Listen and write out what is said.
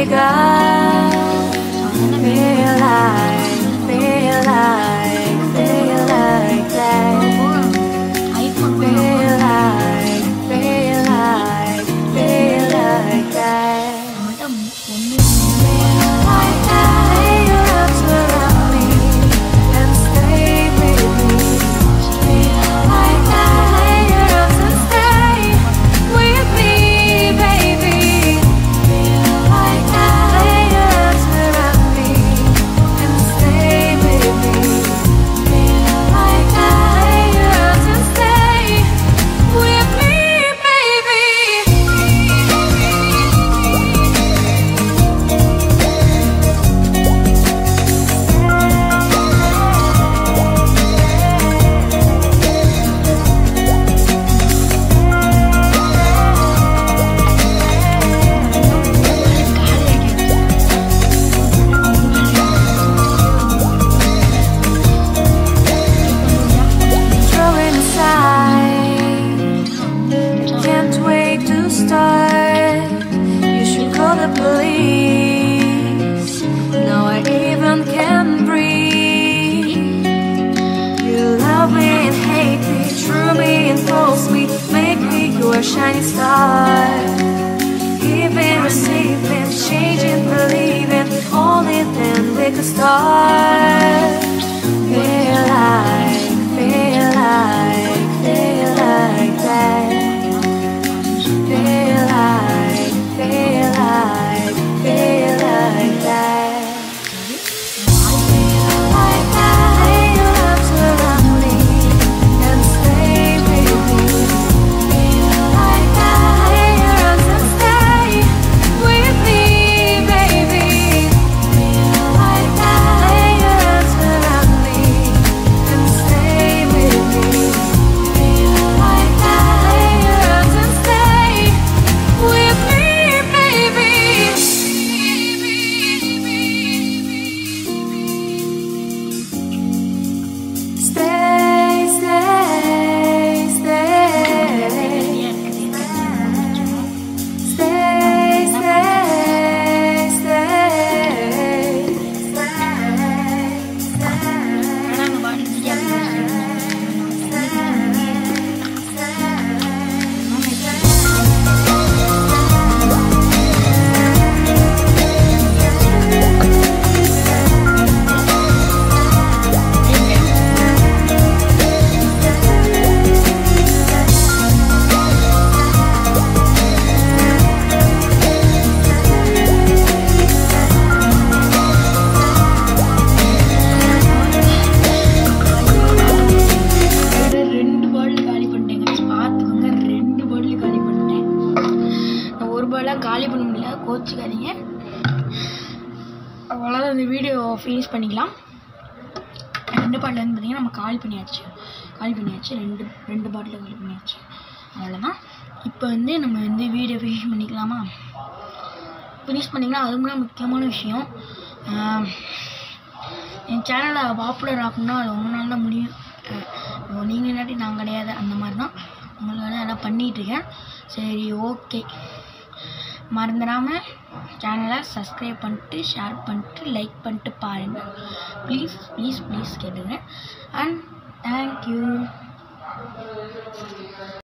wake up, feel like, feel like, feel like that. IPhone Feel like, feel like, feel like that. நம்மள்ட்ட ஒன்று Like that, lay your arms around me and stay with me. Like that, lay your arms and stay with me, baby. Like that, lay your arms around me and stay with me. Like that, lay your arms and stay with me, baby. Throwing aside, can't wait to start. You should call the police. Now I even can breathe. You love me and hate me, true me and false me, make me your shining star. Giving, receiving, changing, believing, only then we could start. Feel like, feel like, feel like that. Feel like, feel like, feel like that. Feel like that. Lay your arms around me and stay with me. Feel like that. Lay your arms and stay with me, baby. Feel like that. Lay your arms around me and stay with me. Feel like that. Lay your arms and stay with me, baby. Stay, stay, stay. Stay, stay, stay. Stay, நாங்கள் பாட்டு ஒரு ரெண்டு பாட்டில் காலி பண்ணிட்டேங்க பார்த்துக்கோங்க ரெண்டு பாட்டில் காலி பண்ணிட்டேன் நான் ஒரு பாலாக காலி பண்ண முடியல கோச்சிக்காதீங்க அவ்வளோதான் இந்த வீடியோ ஃபினிஷ் பண்ணிக்கலாம் ரெண்டு பாட்டில் வந்து பார்த்தீங்கன்னா நம்ம காலி பண்ணியாச்சு காலி பண்ணியாச்சு ரெண்டு ரெண்டு பாட்டில் காலி பண்ணியாச்சு அவ்வளோதான் இப்போ வந்து நம்ம வந்து வீடியோ ஃபினிஷ் பண்ணிக்கலாமா ஃபினிஷ் பண்ணிக்கலாம் அது முன்னாடி முக்கியமான விஷயம் ஆம், என் சேனலை பாப்புலர் ஆகணும்னா அது ஒன்று நாள் தான் முடியும் நீங்கள் இல்லாட்டி நான் கிடையாது அந்த மாதிரி தான் உங்களால் எல்லாம் பண்ணிகிட்ருக்கேன் சரி ஓகே மறந்துடாமல் சேனலை சப்ஸ்கிரைப் பண்ணிட்டு ஷேர் பண்ணிட்டு லைக் பண்ணிட்டு பாருங்கள் ப்ளீஸ் ப்ளீஸ் ப்ளீஸ் கேட்டுக்கிறேன் அண்ட் தேங்க்யூ